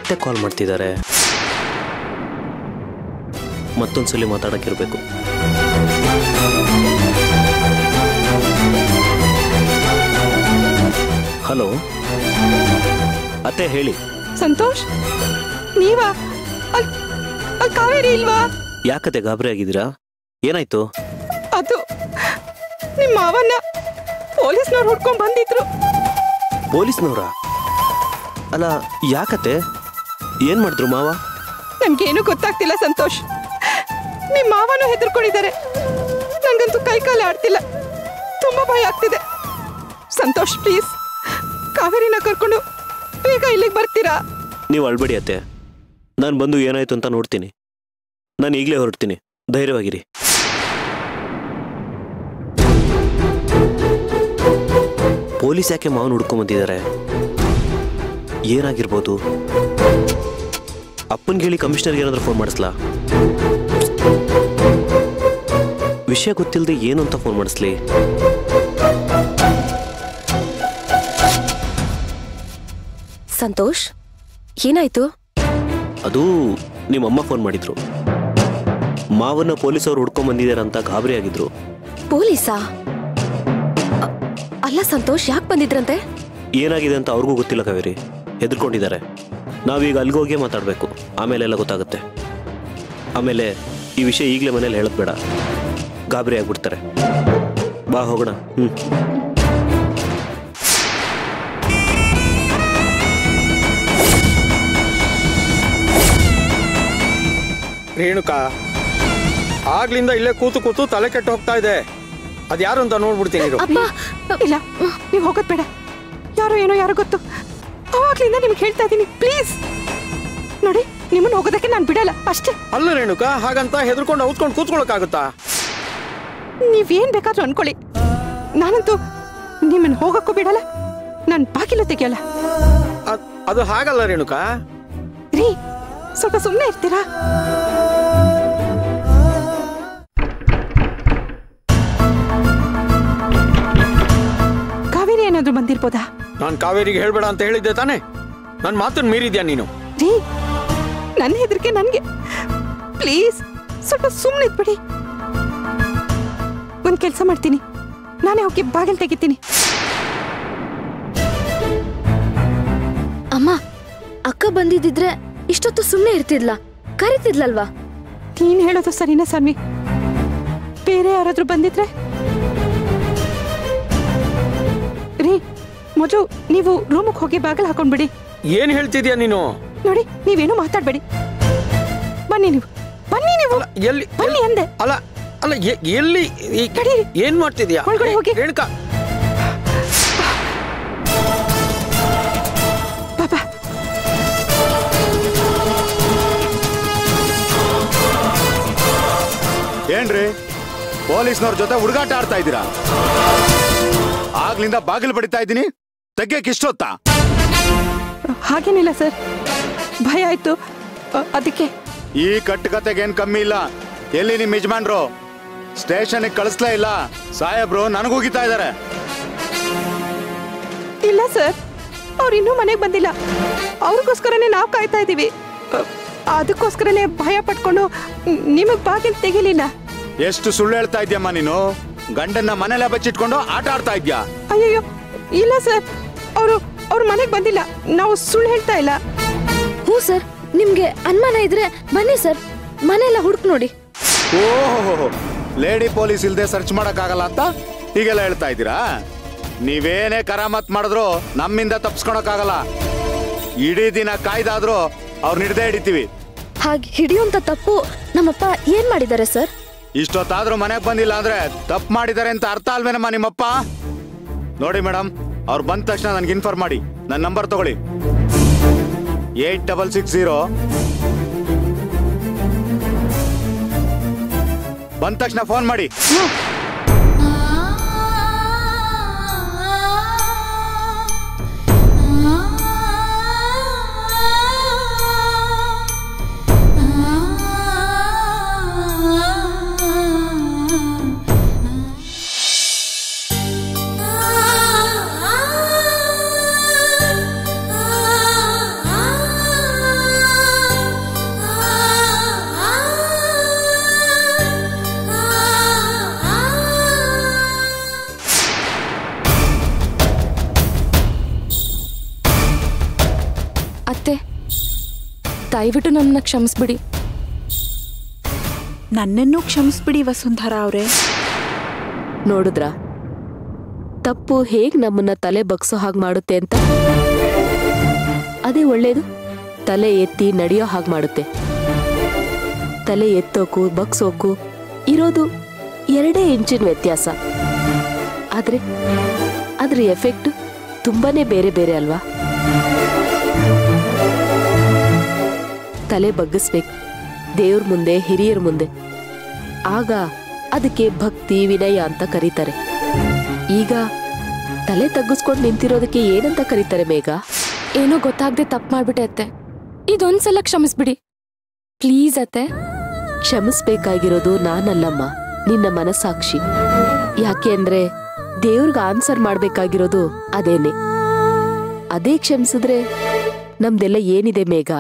ಮತ್ತೆ ಕಾಲ್ ಮಾಡ್ತಿದ್ದಾರೆ ಮತ್ತೊಂದ್ಸಲಿ ಮಾತಾಡಕ್ಕಿರ್ಬೇಕು ಹಲೋ ಅತ್ತೆ ಹೇಳಿ ಸಂತೋಷ್ ನೀವಾ ಅಲ್ ಅಲ್ ಕಾವೇರಿ ಇಲ್ವಾ ಯಾಕತ್ತೆ ಗಾಬರಿ ಆಗಿದ್ದೀರಾ ಏನಾಯ್ತು ಅದು ನಿಮ್ಮ ಮಾವನ್ನ ಪೊಲೀಸ್ನವ್ರು ಹುಡ್ಕೊಂಡ್ ಬಂದಿದ್ರು ಪೊಲೀಸ್ನವ್ರ ಅಲ್ಲ ಯಾಕತ್ತೆ ಏನ್ ಮಾಡಿದ್ರು ಮಾವ ನನ್ಗೇನು ಗೊತ್ತಾಗ್ತಿಲ್ಲ ಸಂತೋಷ್ ನಿಮ್ಮ ಮಾವನು ಹೆದರ್ಕೊಂಡಿದ್ದಾರೆ ನಂಗಂತೂ ಕೈ ಕಾಲು ಆಡ್ತಿಲ್ಲ ತುಂಬಾ ಭಯ ಆಗ್ತಿದೆ ಸಂತೋಷ್ ಪ್ಲೀಸ್ ಕಾವೇರಿನ ಕರ್ಕೊಂಡು ಬೇಗ ಇಲ್ಲಿಗೆ ಬರ್ತೀರಾ ನೀವು ಅಳ್ಬೇಡಿ ಅತ್ತೆ ನಾನು ಬಂದು ಏನಾಯ್ತು ಅಂತ ನೋಡ್ತೀನಿ ನಾನು ಈಗಲೇ ಹೊರಡ್ತೀನಿ ಧೈರ್ಯವಾಗಿರಿ ಪೊಲೀಸ್ ಯಾಕೆ ಮಾವನ್ ಹುಡ್ಕೊಂಬಂದಿದ್ದಾರೆ ಏನಾಗಿರ್ಬೋದು ಅಪ್ಪನ್ಗೆ ಹೇಳಿ ಕಮಿಷನರ್ಗೆ ಏನಾದ್ರೂ ಫೋನ್ ಮಾಡಿಸ್ಲಾ ವಿಷಯ ಗೊತ್ತಿಲ್ಲದೆ ಏನು ಅಂತ ಫೋನ್ ಮಾಡಿಸ್ಲಿ ಸಂತೋಷ್ ಏನಾಯ್ತು ಅದು ನಿಮ್ಮಮ್ಮ ಫೋನ್ ಮಾಡಿದ್ರು ಮಾವನ್ನ ಪೊಲೀಸವ್ರು ಹುಡ್ಕೊಂಡ್ ಬಂದಿದ್ದಾರೆ ಅಂತ ಗಾಬರಿ ಆಗಿದ್ರು ಪೊಲೀಸಾ ಅ- ಅಲ್ಲ ಸಂತೋಷ್ ಯಾಕೆ ಬಂದಿದ್ರಂತೆ ಏನಾಗಿದೆ ಅಂತ ಅವ್ರಿಗೂ ಗೊತ್ತಿಲ್ಲ ಕಾವೇರಿ ಹೆದರ್ಕೊಂಡಿದ್ದಾರೆ ನಾವೀಗ ಅಲ್ಗೋಗೇ ಮಾತಾಡಬೇಕು ಆಮೇಲೆ ಎಲ್ಲ ಗೊತ್ತಾಗುತ್ತೆ ಆಮೇಲೆ ಈ ವಿಷಯ ಈಗಲೇ ಮನೇಲಿ ಹೇಳೋದು ಬೇಡ ಗಾಬರಿ ಆಗ್ಬಿಡ್ತಾರೆ ಬಾ ಹೋಗೋಣ ಹ್ಞೂ ರೇಣುಕಾ ಆಗ್ಲಿಂದ ಇಲ್ಲೇ ಕೂತು ಕೂತು ತಲೆ ಕೆಟ್ಟು ಹೋಗ್ತಾ ಇದೆ ಅದ್ಯಾರು ಅಂತ ನೋಡ್ಬಿಡ್ತೀನಿ ಇರು. ಅಪ್ಪ ಇಲ್ಲ ನೀವು ಹೋಗೋದ್ ಬೇಡ ಯಾರೋ ಏನೋ ಯಾರೋ ಗೊತ್ತು ಅವಾಗ್ಲಿಂದ ನಿಮ್ಗೆ ಹೇಳ್ತಾ ಇದ್ದೀನಿ ಪ್ಲೀಸ್ ನೋಡಿ ನಿಮ್ಮನ್ನ ಹೋಗೋದಕ್ಕೆ ನಾನು ಬಿಡಲ್ಲ ಅಷ್ಟೇ ಅಲ್ಲ ರೇಣುಕಾ ಹಾಗಂತ ಹೆದರ್ಕೊಂಡು ಔತ್ಕೊಂಡು ಕೂತ್ಕೊಳಕ್ಕಾಗುತ್ತಾ ನೀವೇನ್ ಬೇಕಾದ್ರೂ ಅನ್ಕೊಳ್ಳಿ ನಾನಂತೂ ನಿಮ್ಮನ್ನ ಹೋಗಕ್ಕೂ ಬಿಡಲ್ಲ ನಾನು ಬಾಗಿಲು ತೆಗಿಯಲ್ಲ ಅದ್- ಅದು ಹಾಗಲ್ಲ ರೇಣುಕಾ ರೀ ಸ್ವಲ್ಪ ಸುಮ್ಮನೆ ಇರ್ತೀರಾ ಕಾವೇರಿ ಏನಾದ್ರೂ ಬಂದಿರ್ಬೋದಾ ನಾನ್ ಕಾವೇರಿಗೆ ಹೇಳ್ಬೇಡ ಅಂತ ಹೇಳಿದ್ದೆ ತಾನೇ ನನ್ನ ಮಾತನ್ನ ಮೀರಿದ್ಯಾ ನೀನು ರೀ ನನ್ನ ಹೆದರಿಕೆ ನನ್ಗೆ ಪ್ಲೀಸ್ ಸ್ವಲ್ಪ ಸುಮ್ಮನೆ ಇದ್ಬಿಡಿ ಒಂದ್ ಕೆಲಸ ಮಾಡ್ತೀನಿ ನಾನೇ ಹೋಗಿ ಬಾಗಿಲು ತೆಗಿತೀನಿ ಅಮ್ಮ ಅಕ್ಕ ಬಂದಿದ್ದಿದ್ರೆ ಇಷ್ಟೊತ್ತು ಸುಮ್ಮನೆ ಇರ್ತಿದ್ಲ ಕರಿತಿದ್ಲಲ್ವಾ ನೀನ್ ಹೇಳೋದು ಸರಿನಾ ಸಾನ್ವಿ ಬೇರೆ ಯಾರಾದ್ರೂ ಬಂದಿದ್ರೆ ರೀ ಮೊದಲು ನೀವು ರೂಮಿಗೆ ಹೋಗಿ ಬಾಗಿಲು ಹಾಕೊಂಡ್ಬಿಡಿ ಏನ್ ಹೇಳ್ತಿದ್ಯಾ ನೀನು ನೋಡಿ ನೀವೇನು ಮಾತಾಡ್ಬೇಡಿ ಬನ್ನಿ ನೀವು ಬನ್ನಿ ನೀವು ಅಲ್ಲ ಎಲ್ಲಿ ಬನ್ನಿ ಅಂದೆ ಅಲ್ಲ ಅಲ್ಲ ಎ- ಎಲ್ಲಿ ಈ- ನಡೀರಿ. ಏನ್ ಮಾಡ್ತಿದ್ಯಾ ಒಳಗಡೆ ಹೋಗಿ. ರೇಣುಕಾ ಪಾಪಾ ಏನ್ರಿ ಪೊಲೀಸ್ನವ್ರ ಜೊತೆ ಹುಡುಗಾಟ ಆಡ್ತಾ ಇದ್ದೀರಾ ಆಗ್ಲಿಂದ ಬಾಗಿಲು ಬಡಿತಾ ಇದ್ದೀನಿ ತೆಗ್ಯಕ್ಕೆ ಇಷ್ಟೊತ್ತಾ ಹಾಗೇನಿಲ್ಲ ಸರ್ ಭಯ ಆಯ್ತು ಅ, ಅದಕ್ಕೆ ಈ ಕಟ್ಟುಕತೆಗೆ ಏನ್ ಕಮ್ಮಿ ಇಲ್ಲ ಎಲ್ಲಿ ನಿಮ್ ಯಜಮಾನ್ರು ಸ್ಟೇಷನ್ಗೆ ಕಳಿಸ್ಲೇ ಇಲ್ಲ ಸಾಹೇಬ್ರು ನನಗೂಗಿತಾ ಇದಾರೆ ಇಲ್ಲ ಸರ್ ಅವ್ರು ಇನ್ನೂ ಮನೆಗೆ ಬಂದಿಲ್ಲ ಅವ್ರಿಗೋಸ್ಕರನೇ ನಾವು ಕಾಯ್ತಾ ಇದ್ದೀವಿ ಅ, ಅದಕ್ಕೋಸ್ಕರನೇ ಭಯ ಪಟ್ಕೊಂಡು ನಿಮಗೆ ಬಾಗಿಲು ತೆಗಿಲಿಲ್ಲ ಎಷ್ಟು ಸುಳ್ಳು ಹೇಳ್ತಾ ಇದ್ಯಮ್ಮ ನೀನು ಗಂಡನ್ನ ಮನೇಲೆ ಬಚ್ಚಿಟ್ಕೊಂಡು ಆಟ ಆಡ್ತಾ ಇದ್ಯಾ ಅಯ್ಯಯ್ಯೋ ಇಲ್ಲ ಸರ್ ಅವರು ಅವ್ರ ಮನೆಗೆ ಬಂದಿಲ್ಲ ನಾವು ಸುಳ್ಳು ಹೇಳ್ತಾ ಇಲ್ಲ ಹ್ಞೂ ಸರ್ ನಿಮ್ಗೆ ಅನುಮಾನ ಇದ್ರೆ ಬನ್ನಿ ಸರ್ ಮನೆಯೆಲ್ಲ ಹುಡುಕ್ ನೋಡಿ ಓಹೋ ಲೇಡಿ ಪೊಲೀಸ್ ಇಲ್ದೆ ಸರ್ಚ್ ಮಾಡಕ್ಕಾಗಲ್ಲ ಅಂತ ಹೀಗೆಲ್ಲ ಹೇಳ್ತಾ ಇದ್ದೀರಾ ನೀವೇನೇ ಕರಾಮತ್ ಮಾಡಿದ್ರು ನಮ್ಮಿಂದ ತಪ್ಸ್ಕೊಳಕ್ಕಾಗಲ್ಲ ಇಡೀ ದಿನ ಕಾಯ್ದಾದ್ರೂ ಅವ್ರನ್ನ ಹಿಡ್ದೇ ಹಿಡಿತೀವಿ ಹಾಗೆ ಹಿಡಿಯುವಂತ ತಪ್ಪು ನಮ್ಮಪ್ಪ ಏನ್ ಮಾಡಿದ್ದಾರೆ ಸರ್ ಇಷ್ಟೊತ್ತಾದ್ರೂ ಮನೆಗೆ ಬಂದಿಲ್ಲ ಅಂದ್ರೆ ತಪ್ಪು ಮಾಡಿದ್ದಾರೆ ಅಂತ ಅರ್ಥ ಅಲ್ವೇನಮ್ಮ ನಿಮ್ಮಪ್ಪ ನೋಡಿ ಮೇಡಮ್ ಅವ್ರು ಬಂದ ತಕ್ಷಣ ನನ್ಗೆ ಇನ್ಫಾರ್ಮ್ ಮಾಡಿ ನನ್ನ ನಂಬರ್ ತಗೊಳ್ಳಿ ಏಟ್ ಡಬಲ್ ಸಿಕ್ಸ್ ಜೀರೋ ಬಂದ ತಕ್ಷಣ ಫೋನ್ ಮಾಡಿ ಆ ಅತ್ತೆ ದಯವಿಟ್ಟು ನನ್ನನ್ನ ಕ್ಷಮಿಸ್ಬಿಡಿ ನನ್ನನ್ನು ಕ್ಷಮಿಸ್ಬಿಡಿ ವಸುಂಧರ ಅವರೇ ನೋಡಿದ್ರ ತಪ್ಪು ಹೇಗ್ ನಮ್ಮನ್ನ ತಲೆ ಬಗ್ಸೋ ಹಾಗೆ ಮಾಡುತ್ತೆ ಅಂತ ಅದೇ ಒಳ್ಳೇದು ತಲೆ ಎತ್ತಿ ನಡೆಯೋ ಹಾಗೆ ಮಾಡುತ್ತೆ ತಲೆ ಎತ್ತೋಕು ಬಗ್ಸೋಕು ಇರೋದು ಎರಡೇ ಇಂಚಿನ ವ್ಯತ್ಯಾಸ ಆದ್ರೆ ಅದ್ರ ಎಫೆಕ್ಟ್ ತುಂಬಾನೇ ಬೇರೆ ಬೇರೆ ಅಲ್ವಾ ತಲೆ ಬಗ್ಗಿಸ್ಬೇಕು ದೇವ್ರ ಮುಂದೆ ಹಿರಿಯರ ಮುಂದೆ ಆಗ ಅದಕ್ಕೆ ಭಕ್ತಿ ವಿನಯ ಅಂತ ಕರೀತಾರೆ ಈಗ ತಲೆ ತಗ್ಗಿಸ್ಕೊಂಡು ನಿಂತಿರೋದಕ್ಕೆ ಏನಂತ ಕರೀತಾರೆ ಮೇಘ ಏನೋ ಗೊತ್ತಾಗದೆ ತಪ್ಪು ಮಾಡ್ಬಿಟ್ಟೆ ಅತ್ತೆ ಇದೊಂದ್ಸಲ ಕ್ಷಮಿಸ್ಬಿಡಿ ಪ್ಲೀಸ್ ಅತ್ತೆ ಕ್ಷಮಿಸ್ಬೇಕಾಗಿರೋದು ನಾನಲ್ಲಮ್ಮ ನಿನ್ನ ಮನಸ್ಸಾಕ್ಷಿ ಯಾಕೆ ಅಂದ್ರೆ ದೇವ್ರಿಗೆ ಆನ್ಸರ್ ಮಾಡ್ಬೇಕಾಗಿರೋದು ಅದೇನೆ ಅದೇ ಕ್ಷಮಿಸಿದ್ರೆ ನಮ್ದೆಲ್ಲ ಏನಿದೆ ಮೇಘ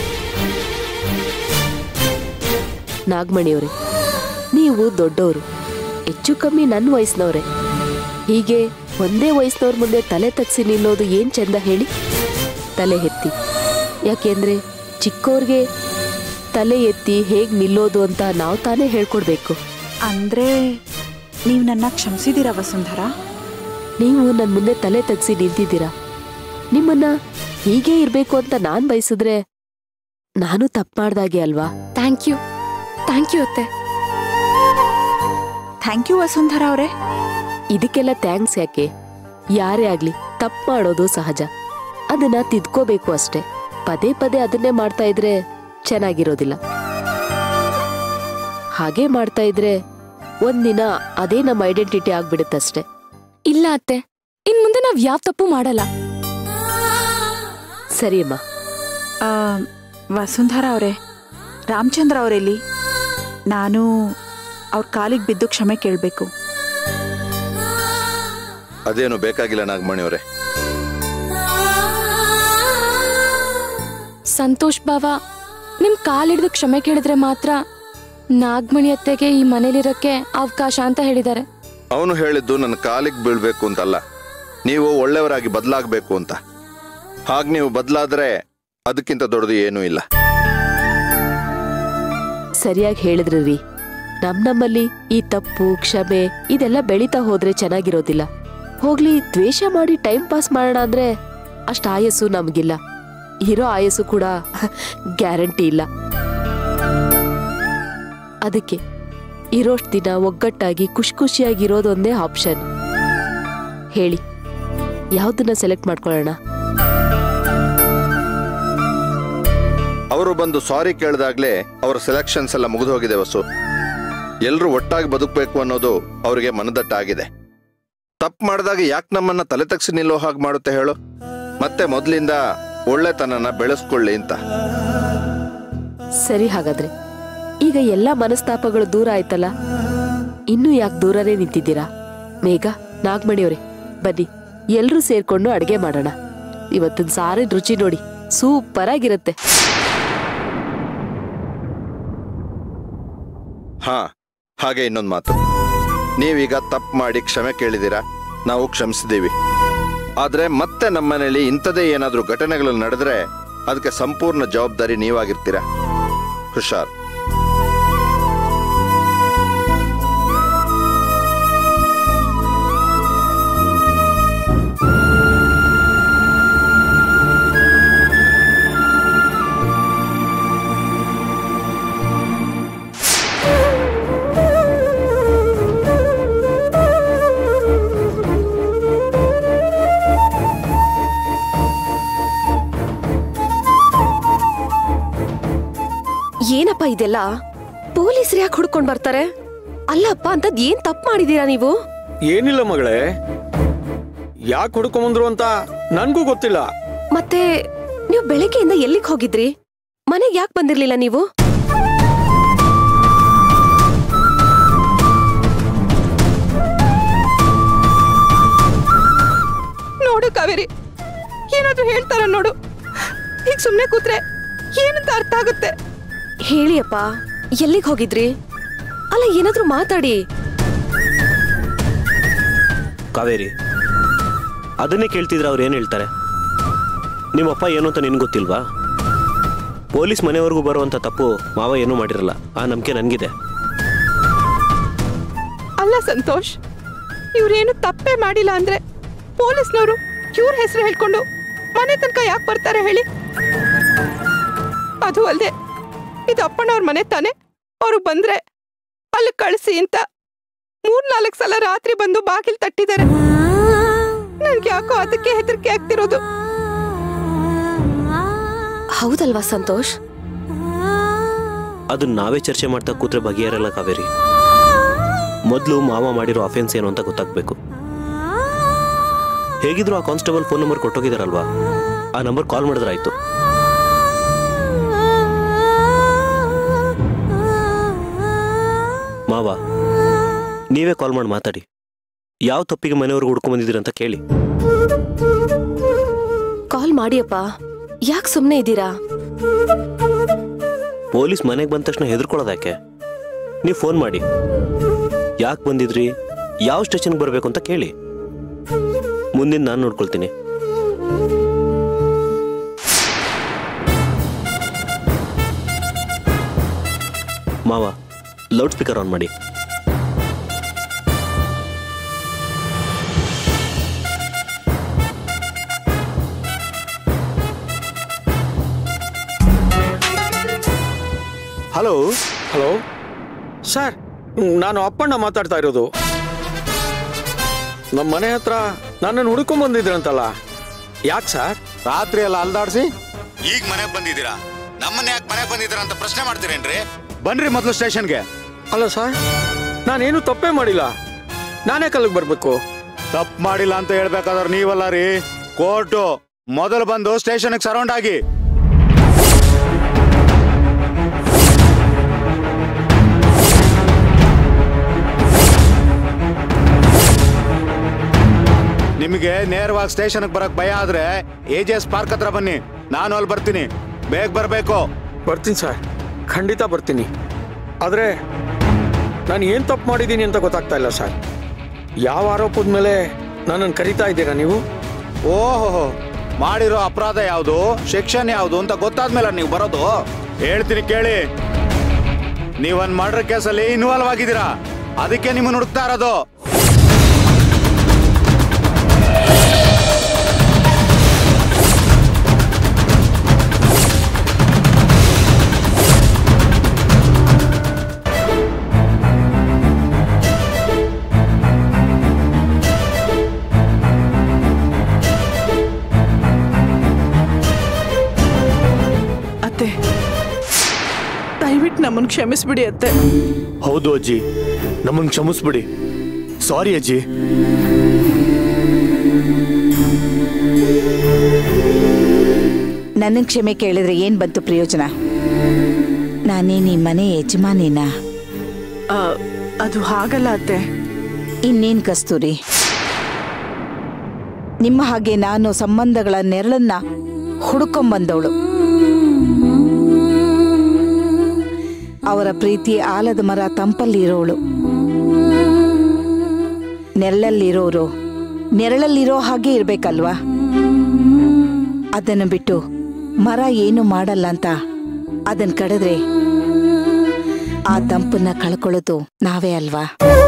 ನಾಗಮಣಿಯವ್ರೆ ನೀವು ದೊಡ್ಡವರು ಹೆಚ್ಚು ಕಮ್ಮಿ ನನ್ನ ವಯಸ್ಸಿನವ್ರೆ ಹೀಗೆ ಒಂದೇ ವಯಸ್ಸಿನವ್ರ ಮುಂದೆ ತಲೆ ತಗ್ಸಿ ನಿಲ್ಲೋದು ಏನ್ ಚಂದ ಹೇಳಿ ತಲೆ ಎತ್ತಿ ಯಾಕೆಂದ್ರೆ ಚಿಕ್ಕವ್ರಿಗೆ ತಲೆ ಎತ್ತಿ ಹೇಗ್ ನಿಲ್ಲೋದು ಅಂತ ನಾವು ತಾನೇ ಹೇಳ್ಕೊಡ್ಬೇಕು ಅಂದ್ರೆ ನೀವು ನನ್ನ ಕ್ಷಮಿಸಿದ್ದೀರಾ ವಸುಂಧರ ನೀವು ನನ್ನ ಮುಂದೆ ತಲೆ ತಗ್ಸಿ ನಿಂತಿದ್ದೀರಾ ನಿಮ್ಮನ್ನ ಹೀಗೆ ಇರ್ಬೇಕು ಅಂತ ನಾನ್ ಬಯಸಿದ್ರೆ ನಾನು ತಪ್ಪು ಮಾಡ್ದಾಗೆ ಅಲ್ವಾ ಥ್ಯಾಂಕ್ ಯು ಥ್ಯಾಂಕ್ ಯು ಅತ್ತೆ ಥ್ಯಾಂಕ್ ಯು ವಸುಂಧರ ಅವರೇ ಇದಕ್ಕೆಲ್ಲ ಥ್ಯಾಂಕ್ಸ್ ಯಾಕೆ ಯಾರೇ ಆಗ್ಲಿ ತಪ್ಪು ಮಾಡೋದು ಸಹಜ ಅದನ್ನ ತಿದ್ಕೋಬೇಕು ಅಷ್ಟೇ ಪದೇ ಪದೇ ಅದನ್ನೇ ಮಾಡ್ತಾ ಇದ್ರೆ ಚೆನ್ನಾಗಿರೋದಿಲ್ಲ ಹಾಗೆ ಮಾಡ್ತಾ ಇದ್ರೆ ಒಂದಿನ ಅದೇ ನಮ್ಮ ಐಡೆಂಟಿಟಿ ಆಗ್ಬಿಡುತ್ತಷ್ಟೇ ಇಲ್ಲ ಅತ್ತೆ ಇನ್ ಮುಂದೆ ನಾವ್ ಯಾವ ತಪ್ಪು ಮಾಡಲ್ಲ ಸರಿಯಮ್ಮ ಆ, ವಸುಂಧರ ಅವರೇ ರಾಮಚಂದ್ರ ಅವರೆಲ್ಲಿ ನಾನು ಅವ್ರ ಕಾಲಿಗೆ ಬಿದ್ದು ಕ್ಷಮೆ ಕೇಳಬೇಕು ಅದೇನು ಬೇಕಾಗಿಲ್ಲ ನಾಗಮಣಿಯವರೇ ಸಂತೋಷ್ ಬಾವ ನಿಮ್ ಕಾಲಿಡ್ದು ಕ್ಷಮೆ ಕೇಳಿದ್ರೆ ಮಾತ್ರ ನಾಗಮಣಿ ಅತ್ತೆಗೆ ಈ ಮನೇಲಿರಕ್ಕೆ ಅವಕಾಶ ಅಂತ ಹೇಳಿದ್ದಾರೆ ಅವನು ಹೇಳಿದ್ದು ನನ್ನ ಕಾಲಿಗೆ ಬೀಳ್ಬೇಕು ಅಂತಲ್ಲ ನೀವು ಒಳ್ಳೆಯವರಾಗಿ ಬದಲಾಗಬೇಕು ಅಂತ ಹಾಗೆ ನೀವು ಬದಲಾದ್ರೆ ಅದಕ್ಕಿಂತ ದೊಡ್ಡದು ಏನೂ ಇಲ್ಲ ಸರಿಯಾಗಿ ಹೇಳಿದ್ರಿ ರೀ ನಮ್ ನಮ್ಮಲ್ಲಿ ಈ ತಪ್ಪು ಕ್ಷಮೆ ಇದೆಲ್ಲ ಬೆಳೀತಾ ಹೋದ್ರೆ ಚೆನ್ನಾಗಿರೋದಿಲ್ಲ ಹೋಗ್ಲಿ ದ್ವೇಷ ಮಾಡಿ ಟೈಮ್ ಪಾಸ್ ಮಾಡೋಣ ಅಂದ್ರೆ ಅಷ್ಟ ಆಯಸ್ಸು ನಮ್ಗಿಲ್ಲ ಇರೋ ಆಯಸ್ಸು ಕೂಡ ಗ್ಯಾರಂಟಿ ಇಲ್ಲ ಅದಕ್ಕೆ ಇರೋಷ್ಟು ದಿನ ಒಗ್ಗಟ್ಟಾಗಿ ಖುಷಿ ಖುಷಿಯಾಗಿರೋದೊಂದೇ ಆಪ್ಷನ್ ಹೇಳಿ ಯಾವ್ದನ್ನ ಸೆಲೆಕ್ಟ್ ಮಾಡ್ಕೊಳ್ಳೋಣ ಅವರು ಬಂದು ಸಾರಿ ಕೇಳಿದಾಗ್ಲೇ ಅವರ ಸೆಲೆಕ್ಷನ್ಸ್ ಎಲ್ಲ ಮುಗಿದು ಹೋಗಿದೆ ವಸು ಎಲ್ಲರೂ ಒಟ್ಟಾಗಿ ಬದುಕಬೇಕು ಅನ್ನೋದು ಅವರಿಗೆ ಮನದಟ್ಟಾಗಿದೆ ತಪ್ಪು ಮಾಡಿದಾಗ ಯಾಕೆ ನಮ್ಮನ್ನ ತಲೆ ತಗ್ಸಿ ನಿಲ್ಲೋ ಹಾಗೆ ಮಾಡುತ್ತೆ ಹೇಳು ಮತ್ತೆ ಮೊದಲಿಂದ ಒಳ್ಳೆತನನ ಬೆಳೆಸ್ಕೊಳ್ಳಿ ಅಂತ ಸರಿ ಹಾಗಾದ್ರೆ ಈಗ ಎಲ್ಲ ಮನಸ್ತಾಪಗಳು ದೂರ ಆಯ್ತಲ್ಲ ಇನ್ನೂ ಯಾಕೆ ದೂರನೇ ನಿಂತಿದ್ದೀರಾ ಮೇಘ ನಾಗಮಣಿಯವ್ರೆ ಬನ್ನಿ ಎಲ್ರೂ ಸೇರ್ಕೊಂಡು ಅಡ್ಗೆ ಮಾಡೋಣ ಇವತ್ತಿನ ಸಾರಿನ ರುಚಿ ನೋಡಿ ಸೂಪರ್ ಆಗಿರುತ್ತೆ ಹಾ ಹಾಗೆ ಇನ್ನೊಂದು ಮಾತು ನೀವೀಗ ತಪ್ಪು ಮಾಡಿ ಕ್ಷಮೆ ಕೇಳಿದ್ದೀರಾ ನಾವು ಕ್ಷಮಿಸಿದ್ದೀವಿ ಆದ್ರೆ ಮತ್ತೆ ನಮ್ಮನೇಲಿ ಇಂಥದೇ ಏನಾದರೂ ಘಟನೆಗಳು ನಡೆದ್ರೆ ಅದಕ್ಕೆ ಸಂಪೂರ್ಣ ಜವಾಬ್ದಾರಿ ನೀವಾಗಿರ್ತೀರಾ ಹುಷಾರ್ ಏನಪ್ಪ ಇದೆಲ್ಲ ಪೊಲೀಸರು ಯಾಕೆ ಹುಡ್ಕೊಂಡ್ ಬರ್ತಾರೆ ಅಲ್ಲಪ್ಪ ಅಂತದ್ ಏನ್ ತಪ್ಪು ಮಾಡಿದೀರಾ ನೀವು ಏನಿಲ್ಲ ಮಗಳೇ ಯಾಕೆ ಹುಡ್ಕೊಂಬಂದ್ರು ಅಂತ ನನ್ಗೂ ಗೊತ್ತಿಲ್ಲ ಮತ್ತೆ ನೀವು ಬೆಳಗ್ಗೆಯಿಂದ ಎಲ್ಲಿಗೆ ಹೋಗಿದ್ರಿ ಮನೆಗೆ ಯಾಕೆ ಬಂದಿರ್ಲಿಲ್ಲ ನೀವು ನೋಡು ಕಾವೇರಿ ಏನಾದ್ರೂ ಹೇಳ್ತಾರ ನೋಡು ಈಗ ಸುಮ್ನೆ ಕೂತ್ರೆ ಏನಂತ ಅರ್ಥ ಆಗುತ್ತೆ ಹೇಳಿಯಪ್ಪ ಎಲ್ಲಿಗೆ ಹೋಗಿದ್ರಿ ಅಲ್ಲ ಏನಾದ್ರೂ ಮಾತಾಡಿ ಕಾವೇರಿ ಅದನ್ನೇ ಕೇಳ್ತಿದ್ರೆ ಅವ್ರು ಏನು ಹೇಳ್ತಾರೆ ನಿಮ್ಮಪ್ಪ ಏನು ಅಂತ ನಿನ್ಗೆ ಗೊತ್ತಿಲ್ವಾ ಪೊಲೀಸ್ ಮನೆವರೆಗೂ ಬರುವಂಥ ತಪ್ಪು ಮಾವ ಏನೂ ಮಾಡಿರಲ್ಲ ಆ ನಂಬಿಕೆ ನನಗಿದೆ ಅಲ್ಲ ಸಂತೋಷ್ ಇವ್ರೇನು ತಪ್ಪೇ ಮಾಡಿಲ್ಲ ಅಂದ್ರೆ ಪೊಲೀಸ್ನವರು ಇವ್ರ ಹೆಸರು ಹೇಳ್ಕೊಂಡು ಮನೆ ತನಕ ಯಾಕೆ ಬರ್ತಾರೆ ಹೇಳಿ ಅದು ಅಲ್ಲದೆ ಇದು ಅಪ್ಪನವ್ರ ಮನೆ ತಾನೆ ಅವ್ರು ಬಂದ್ರೆ ಅಲ್ಲಿ ಕಳಿಸಿ ಅಂತ ಮೂರ್ನಾಲ್ಕು ಸಲ ರಾತ್ರಿ ಬಂದು ಬಾಗಿಲು ತಟ್ಟಿದ್ದಾರೆ ನನ್ಗೆ ಯಾಕೋ ಅದಕ್ಕೆ ಹೆದರಿಕೆ ಆಗ್ತಿರೋದು ಹೌದಲ್ವಾ ಸಂತೋಷ್ ಅದನ್ನ ನಾವೇ ಚರ್ಚೆ ಮಾಡ್ತಾ ಕೂತ್ರೆ ಬಗೆಹರಲ್ಲ ಕಾವೇರಿ ಮೊದಲು ಮಾವ ಮಾಡಿರೋ ಅಫೆನ್ಸ್ ಏನು ಅಂತ ಗೊತ್ತಾಗ್ಬೇಕು ಹೇಗಿದ್ರು ಆ ಕಾನ್ಸ್ಟೇಬಲ್ ಫೋನ್ ನಂಬರ್ ಕೊಟ್ಟೋಗಿದಾರಲ್ವಾ ಆ ನಂಬರ್ ಕಾಲ್ ಮಾಡಿದ್ರಾಯ್ತು ಮಾವ ನೀವೇ ಕಾಲ್ ಮಾಡಿ ಮಾತಾಡಿ ಯಾವ ತಪ್ಪಿಗೆ ಮನೆಯವ್ರಿಗೆ ಹುಡ್ಕೊಂಡ್ ಬಂದಿದ್ದೀರಿ ಅಂತ ಕೇಳಿ ಕಾಲ್ ಮಾಡಿಯಪ್ಪ ಯಾಕೆ ಸುಮ್ಮನೆ ಇದ್ದೀರಾ ಪೊಲೀಸ್ ಮನೆಗೆ ಬಂದ ತಕ್ಷಣ ಹೆದರ್ಕೊಳ್ಳೋದಾಕೆ ನೀವು ಫೋನ್ ಮಾಡಿ ಯಾಕೆ ಬಂದಿದ್ರಿ ಯಾವ ಸ್ಟೇಷನ್ಗೆ ಬರಬೇಕು ಅಂತ ಕೇಳಿ ಮುಂದಿನ ನಾನು ನೋಡ್ಕೊಳ್ತೀನಿ ಮಾವ ಲೌಡ್ ಸ್ಪೀಕರ್ ಆನ್ ಮಾಡಿ ಹಲೋ ಹಲೋ ಸರ್ ನಾನು ಅಪ್ಪಣ್ಣ ಮಾತಾಡ್ತಾ ಇರೋದು ನಮ್ಮ ಮನೆ ಹತ್ರ ನನ್ನನ್ನು ಹುಡುಕೊಂಡ್ ಬಂದಿದ್ರಂತಲ್ಲ ಯಾಕೆ ಸರ್ ರಾತ್ರಿ ಎಲ್ಲ ಅಲ್ದಾಡ್ಸಿ ಈಗ ಮನೆಗೆ ಬಂದಿದ್ದೀರಾ ನಮ್ಮನ್ನ ಯಾಕೆ ಮನೆಗೆ ಬಂದಿದ್ದೀರಾ ಅಂತ ಪ್ರಶ್ನೆ ಮಾಡ್ತೀರೇನ್ರಿ ಬನ್ರಿ ಮೊದಲು ಸ್ಟೇಷನ್ಗೆ ಅಲ್ಲ ಸರ್ ನಾನೇನು ತಪ್ಪೇ ಮಾಡಿಲ್ಲ ನಾನೇ ಕಲ್ಲಿಗೆ ಬರಬೇಕು ತಪ್ಪು ಮಾಡಿಲ್ಲ ಅಂತ ಹೇಳ್ಬೇಕಾದ್ರೆ ನೀವಲ್ಲ ರೀ ಕೋರ್ಟು ಮೊದಲು ಬಂದು ಸ್ಟೇಷನ್ಗೆ ಸರೌಂಡ್ ಆಗಿ ನಿಮಗೆ ನೇರವಾಗಿ ಸ್ಟೇಷನ್ಗೆ ಬರಕ್ ಭಯ ಆದ್ರೆ ಎ ಜಿ ಎಸ್ ಪಾರ್ಕ್ ಹತ್ರ ಬನ್ನಿ ನಾನು ಅಲ್ಲಿ ಬರ್ತೀನಿ ಬೇಗ ಬರಬೇಕು ಬರ್ತೀನಿ ಸರ್ ಖಂಡಿತ ಬರ್ತೀನಿ ಆದರೆ ನಾನು ಏನು ತಪ್ಪು ಮಾಡಿದ್ದೀನಿ ಅಂತ ಗೊತ್ತಾಗ್ತಾ ಇಲ್ಲ ಸರ್ ಯಾವ ಆರೋಪದ ಮೇಲೆ ನನ್ನನ್ನು ಕರಿತಾ ಇದ್ದೀರಾ ನೀವು ಓಹೋ ಮಾಡಿರೋ ಅಪರಾಧ ಯಾವುದು ಶಿಕ್ಷಣ ಯಾವುದು ಅಂತ ಗೊತ್ತಾದ್ಮೇಲೆ ನೀವು ಬರೋದು ಹೇಳ್ತೀನಿ ಕೇಳಿ ನೀವೊಂದ್ ಮರ್ಡರ್ ಕೇಸಲ್ಲಿ ಇನ್ವಾಲ್ವ್ ಆಗಿದ್ದೀರಾ ಅದಕ್ಕೆ ನಿಮ್ಮನ್ನ ಹುಡುಕ್ತಾ ಇರೋದು ಅತ್ತೆ ದಯವಿಟ್ಟು ನಮ್ಮನ್ನು ಕ್ಷಮಿಸ್ಬಿಡಿ ಅತ್ತೆ ಹೌದು ಅಜ್ಜಿ ನಮ್ಮನ್ನು ಕ್ಷಮಿಸ್ಬಿಡಿ ಸಾರಿ ಅಜ್ಜಿ ನನ್ನ ಕ್ಷಮೆ ಕೇಳಿದ್ರೆ ಏನ್ ಬಂತು ಪ್ರಯೋಜನ ನಾನೇನ್ ಈ ಮನೆ ಯಜಮಾನಿನ ಆ, ಅದು ಹಾಗಲ್ಲ ಅತ್ತೆ ಇನ್ನೇನ್ ಕಸ್ತೂರಿ ನಿಮ್ಮ ಹಾಗೆ ನಾನು ಸಂಬಂಧಗಳ ನೆರಳನ್ನ ಹುಡುಕೊಂಬಂದವಳು ಅವರ ಪ್ರೀತಿ ಆಲದ ಮರ ತಂಪಲ್ಲಿರೋಳು ನೆರಳಲ್ಲಿರೋರು ನೆರಳಲ್ಲಿರೋ ಹಾಗೆ ಇರ್ಬೇಕಲ್ವಾ ಅದನ್ನು ಬಿಟ್ಟು ಮರ ಏನು ಮಾಡಲ್ಲ ಅಂತ ಅದನ್ ಕಡಿದ್ರೆ ಆ ತಂಪನ್ನ ಕಳ್ಕೊಳ್ಳೋದು ನಾವೇ ಅಲ್ವಾ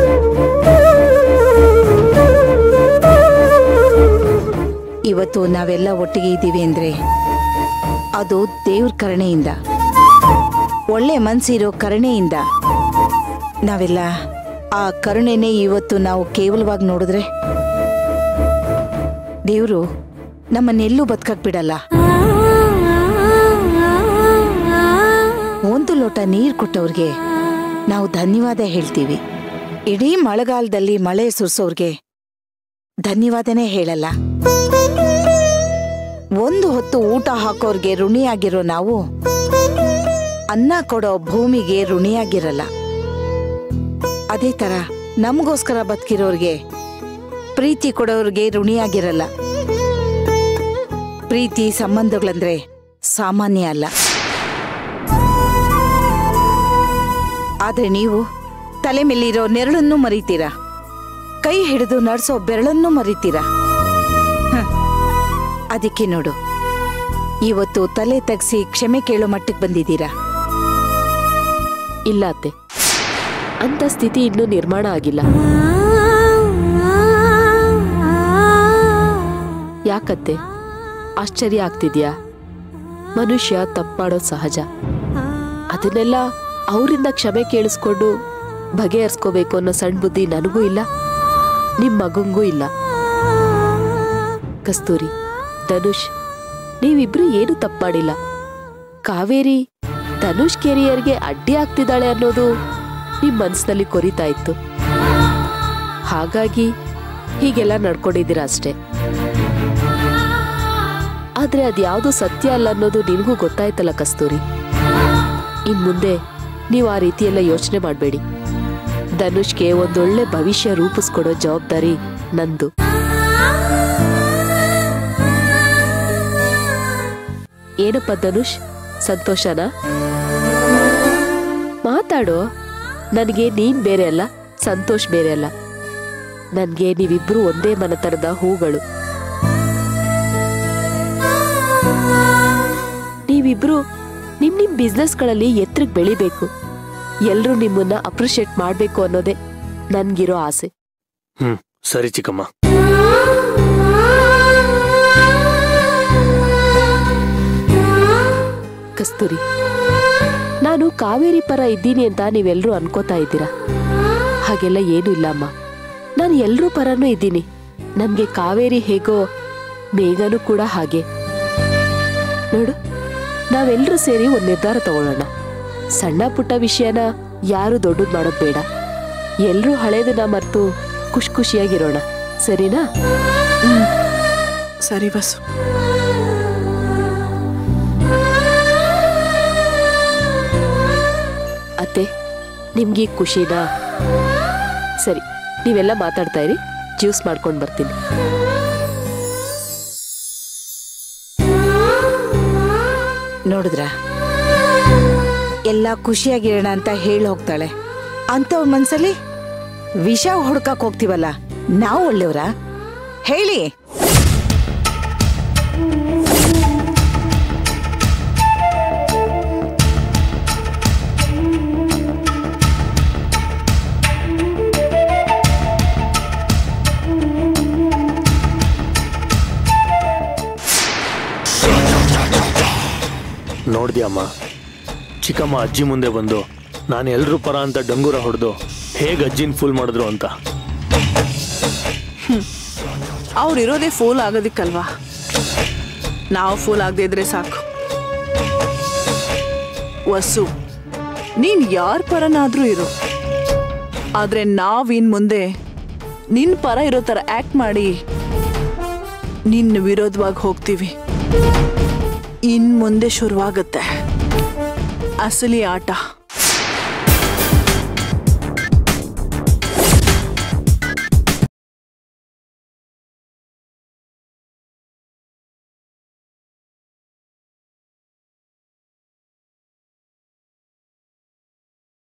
ಇವತ್ತು ನಾವೆಲ್ಲ ಒಟ್ಟಿಗೆ ಇದ್ದೀವಿ ಅಂದ್ರೆ ಅದು ದೇವ್ರ ಕರುಣೆಯಿಂದ ಒಳ್ಳೆ ಮನ್ಸಿರೋ ಕರುಣೆಯಿಂದ ನಾವೆಲ್ಲ ಆ ಕರುಣೆನೇ ಇವತ್ತು ನಾವು ಕೇವಲವಾಗಿ ನೋಡಿದ್ರೆ ದೇವರು ನಮ್ಮನ್ನೆಲ್ಲೂ ಬದುಕಕ್ ಬಿಡಲ್ಲ ಒಂದು ಲೋಟ ನೀರು ಕೊಟ್ಟವ್ರಿಗೆ ನಾವು ಧನ್ಯವಾದ ಹೇಳ್ತೀವಿ ಇಡೀ ಮಳೆಗಾಲದಲ್ಲಿ ಮಳೆ ಸುರಿಸೋರ್ಗೆ ಧನ್ಯವಾದನೇ ಹೇಳಲ್ಲ ಒಂದು ಹೊತ್ತು ಊಟ ಹಾಕೋರ್ಗೆ ಋಣಿಯಾಗಿರೋ ನಾವು ಅನ್ನ ಕೊಡೋ ಭೂಮಿಗೆ ಋಣಿಯಾಗಿರಲ್ಲ ಅದೇ ತರ ನಮಗೋಸ್ಕರ ಬದುಕಿರೋರ್ಗೆ ಪ್ರೀತಿ ಕೊಡೋರ್ಗೆ ಋಣಿಯಾಗಿರಲ್ಲ ಪ್ರೀತಿ ಸಂಬಂಧಗಳಂದ್ರೆ ಸಾಮಾನ್ಯ ಅಲ್ಲ ಆದ್ರೆ ನೀವು ತಲೆ ಮೇಲಿರೋ ನೆರಳನ್ನು ಮರಿತೀರಾ ಕೈ ಹಿಡಿದು ನಡ್ಸೋ ಬೆರಳನ್ನು ಮರಿತೀರಾ ಹ. ಅದಕ್ಕೆ ನೋಡು ಇವತ್ತು ತಲೆ ತಗ್ಸಿ ಕ್ಷಮೆ ಕೇಳೋ ಮಟ್ಟಕ್ಕೆ ಬಂದಿದ್ದೀರಾ ಇಲ್ಲ ಅತ್ತೆ ಅಂತ ಸ್ಥಿತಿ ಇನ್ನೂ ನಿರ್ಮಾಣ ಆಗಿಲ್ಲ ಯಾಕತ್ತೆ ಆಶ್ಚರ್ಯ ಆಗ್ತಿದ್ಯಾ ಮನುಷ್ಯ ತಪ್ಪು ಮಾಡೋದು ಸಹಜ ಅದನ್ನೆಲ್ಲ ಅವರಿಂದ ಕ್ಷಮೆ ಕೇಳಿಸ್ಕೊಂಡು ಬಗೆಹರಿಸ್ಕೋಬೇಕು ಅನ್ನೋ ಸಣ್ಣ ಬುದ್ಧಿ ನನಗೂ ಇಲ್ಲ ನಿಮ್ ಮಗಂಗೂ ಇಲ್ಲ ಕಸ್ತೂರಿ ಧನುಷ್ ನೀವಿಬ್ರು ಏನು ತಪ್ಪು ಮಾಡಿಲ್ಲ ಕಾವೇರಿ ಧನುಷ್ ಕೆರಿಯರ್ಗೆ ಅಡ್ಡಿ ಆಗ್ತಿದ್ದಾಳೆ ಅನ್ನೋದು ನಿಮ್ ಮನ್ಸಿನಲ್ಲಿ ಕೊರಿತಾ ಇತ್ತು ಹಾಗಾಗಿ ಹೀಗೆಲ್ಲ ನಡ್ಕೊಂಡಿದ್ದೀರ ಅಷ್ಟೇ ಆದ್ರೆ ಅದ್ಯಾವುದು ಸತ್ಯ ಅಲ್ಲ ಅನ್ನೋದು ನಿನಗೂ ಗೊತ್ತಾಯ್ತಲ್ಲ ಕಸ್ತೂರಿ ಇನ್ ಮುಂದೆ ನೀವು ಆ ರೀತಿಯೆಲ್ಲ ಯೋಚನೆ ಮಾಡಬೇಡಿ ಧನುಷ್ಗೆ ಒಂದೊಳ್ಳೆ ಭವಿಷ್ಯ ರೂಪಿಸ್ಕೊಡೋ ಜವಾಬ್ದಾರಿ ನಂದು ಏನಪ್ಪ ಧನುಷ್ ಸಂತೋಷನಾ ಮಾತಾಡು ನನಗೆ ನೀನ್ ಬೇರೆ ಅಲ್ಲ ಸಂತೋಷ್ ಬೇರೆ ಅಲ್ಲ ನನ್ಗೆ ನೀವಿಬ್ರು ಒಂದೇ ಮನತನದ ಹೂಗಳು ನೀವಿಬ್ರು ನಿಮ್ ನಿಮ್ ಬಿಸ್ನೆಸ್ಗಳಲ್ಲಿ ಎತ್ತರಕ್ಕೆ ಬೆಳಿಬೇಕು ಎಲ್ರೂ ನಿಮ್ಮನ್ನ ಅಪ್ರಿಷಿಯೇಟ್ ಮಾಡ್ಬೇಕು ಅನ್ನೋದೇ ನನ್ಗಿರೋ ಆಸೆ ಹ್ಮ್ ಸರಿ ಚಿಕ್ಕಮ್ಮ ಕಸ್ತೂರಿ ನಾನು ಕಾವೇರಿ ಪರ ಇದ್ದೀನಿ ಅಂತ ನೀವೆಲ್ಲರೂ ಅನ್ಕೋತಾ ಇದ್ದೀರಾ ಹಾಗೆಲ್ಲ ಏನೂ ಇಲ್ಲ ಅಮ್ಮ ನಾನು ಎಲ್ರೂ ಪರನೂ ಇದ್ದೀನಿ ನನ್ಗೆ ಕಾವೇರಿ ಹೇಗೋ ಮೇಘನೂ ಕೂಡ ಹಾಗೆ ನೋಡು ನಾವೆಲ್ಲರೂ ಸೇರಿ ಒಂದು ನಿರ್ಧಾರ ತಗೊಳ್ಳೋಣ ಸಣ್ಣ ಪುಟ್ಟ ವಿಷಯನ ಯಾರು ದೊಡ್ಡದು ಮಾಡೋದು ಬೇಡ ಎಲ್ರೂ ಹಳೇದನ್ನ ಮರೆತು ಖುಷಿ ಖುಷಿಯಾಗಿರೋಣ ಸರಿನಾ ಸರಿ ಬಸ್ಸು ಅತ್ತೆ ನಿಮ್ಗೆ ಖುಷಿನಾ ಸರಿ ನೀವೆಲ್ಲ ಮಾತಾಡ್ತಾ ಇರಿ ಜ್ಯೂಸ್ ಮಾಡ್ಕೊಂಡು ಬರ್ತೀನಿ ನೋಡಿದ್ರ ಎಲ್ಲ ಖುಷಿಯಾಗಿರೋಣ ಅಂತ ಹೇಳಿ ಹೋಗ್ತಾಳೆ ಅಂಥವ್ರ ಮನ್ಸಲ್ಲಿ ವಿಷ ಹುಡ್ಕಕ್ ಹೋಗ್ತೀವಲ್ಲ ನಾವು ಒಳ್ಳೆಯವರ ಹೇಳಿ ನೋಡ್ದ್ಯಮ್ಮ ಚಿಕ್ಕಮ್ಮ ಅಜ್ಜಿ ಮುಂದೆ ಬಂದು ನಾನು ಎಲ್ರೂ ಪರ ಅಂತ ಡಂಗೂರ ಹೊಡೆದು ಹೇಗೆ ಅಜ್ಜಿನ ಫುಲ್ ಮಾಡಿದ್ರು ಅಂತ ಅವ್ರಿರೋದೇ ಫೂಲ್ ಆಗೋದಿಕ್ಕಲ್ವಾ ನಾವು ಫೂಲ್ ಆಗದೆ ಇದ್ರೆ ಸಾಕು ವಸು ನೀನ್ ಯಾರ ಪರನಾದ್ರೂ ಇರು ಆದ್ರೆ ನಾವಿನ್ ಮುಂದೆ ನಿನ್ ಪರ ಇರೋ ಥರ ಆಕ್ಟ್ ಮಾಡಿ ನಿನ್ನ ವಿರೋಧವಾಗಿ ಹೋಗ್ತೀವಿ ಇನ್ ಮುಂದೆ ಶುರುವಾಗುತ್ತೆ ಅಸಲಿ ಆಟ